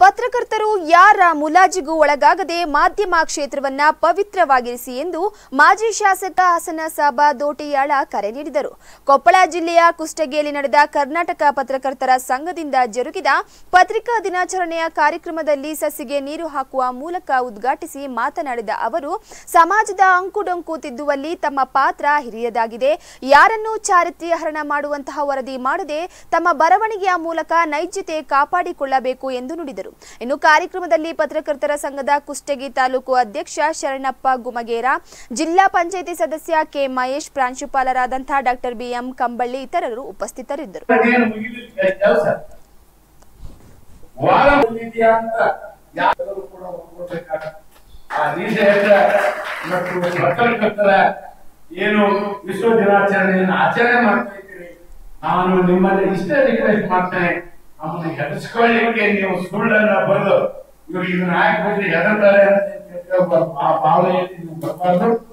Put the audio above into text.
ಪತ್ರಕರ್ತರು ಯಾರ ಮುಲಾಜಿಗೂ ಒಳಗಾಗದೆ ಮಾಧ್ಯಮ ಕ್ಷೇತ್ರವನ್ನ ಪವಿತ್ರವಾಗಿರಿಸಿ ಎಂದು ಮಾಜಿ ಶಾಸಕ ಹಸನ ಸಾಬಾ ದೋಟಿಯಾಳ ಕರೆ ನೀಡಿದರು ಕೊಪ್ಪಳ ಜಿಲ್ಲೆಯ ಕುಷ್ಟಗಿಯಲ್ಲಿ ನಡೆದ ಕರ್ನಾಟಕ ಪತ್ರಕರ್ತರ ಸಂಘದಿಂದ ಜರುಗಿದ ಪತ್ರಿಕಾ ದಿನಾಚರಣೆಯ ಕಾರ್ಯಕ್ರಮದಲ್ಲಿ ಸಸಿಗೆ ನೀರು ಹಾಕುವ ಮೂಲಕ ಉದ್ಘಾಟಿಸಿ ಮಾತನಾಡಿದ ಅವರು ಸಮಾಜದ ಅಂಕುಡೊಂಕು ತಿದ್ದುವಲ್ಲಿ ತಮ್ಮ ಪಾತ್ರ ಹಿರಿಯದಾಗಿದೆ ಯಾರನ್ನೂ ಚಾರಿತ್ರ್ಯ ಹರಣ ಮಾಡುವಂತಹ ವರದಿ ಮಾಡದೆ ತಮ್ಮ ಬರವಣಿಗೆಯ ಮೂಲಕ ನೈಜ್ಯತೆ ಕಾಪಾಡಿಕೊಳ್ಳಬೇಕು ಎಂದು ನುಡಿದರು ಇನ್ನು ಕಾರ್ಯಕ್ರಮದಲ್ಲಿ ಪತ್ರಕರ್ತರ ಸಂಘದ ಕುಷ್ಟಗಿ ತಾಲೂಕು ಅಧ್ಯಕ್ಷ ಶರಣಪ್ಪ ಗುಮಗೇರ ಜಿಲ್ಲಾ ಪಂಚಾಯಿತಿ ಸದಸ್ಯ ಕೆ ಮಹೇಶ್ ಪ್ರಾಂಶುಪಾಲರಾದಂತಹ ಡಾಕ್ಟರ್ ಬಿಎಂ ಕಂಬಳ್ಳಿ ಇತರರು ಉಪಸ್ಥಿತರಿದ್ದರು ಏನು ಮುಗಿಲಿಕ್ಕೆ ಕೆಲಸ ವಾರ ಮುಗಿದ್ಯಾ ಅಂತ ಯಾರು ಕೂಡ ಒಪ್ಕೊಳ್ಬೇಕಾಗ್ತದೆ. ಆ ನಿಷೇಧ ಮತ್ತು ಪತ್ರಕರ್ತರ ಏನು ವಿಶ್ವ ದಿನಾಚರಣೆಯನ್ನು ಆಚರಣೆ ಮಾಡ್ತಾ ಇದ್ದೀರಿ ನಾನು ನಿಮ್ಮಲ್ಲಿ ಇಷ್ಟೇ ರಿಕ್ವೆಸ್ಟ್ ಮಾಡ್ತೇನೆ ನಮ್ಮನ್ನು ಹೆದರ್ಸ್ಕೊಳ್ಳಿಕ್ಕೆ ನೀವು ಸುಳ್ಳನ್ನ ಬರೆದು ಇವ್ರು ಇದನ್ನ ಹಾಕಿ ಬಿಟ್ರೆ ಹೆದರ್ತಾರೆ ಅಂತ ಆ ಭಾವನೆಯಲ್ಲಿ ನೀವು ಬರಬಾರ್ದು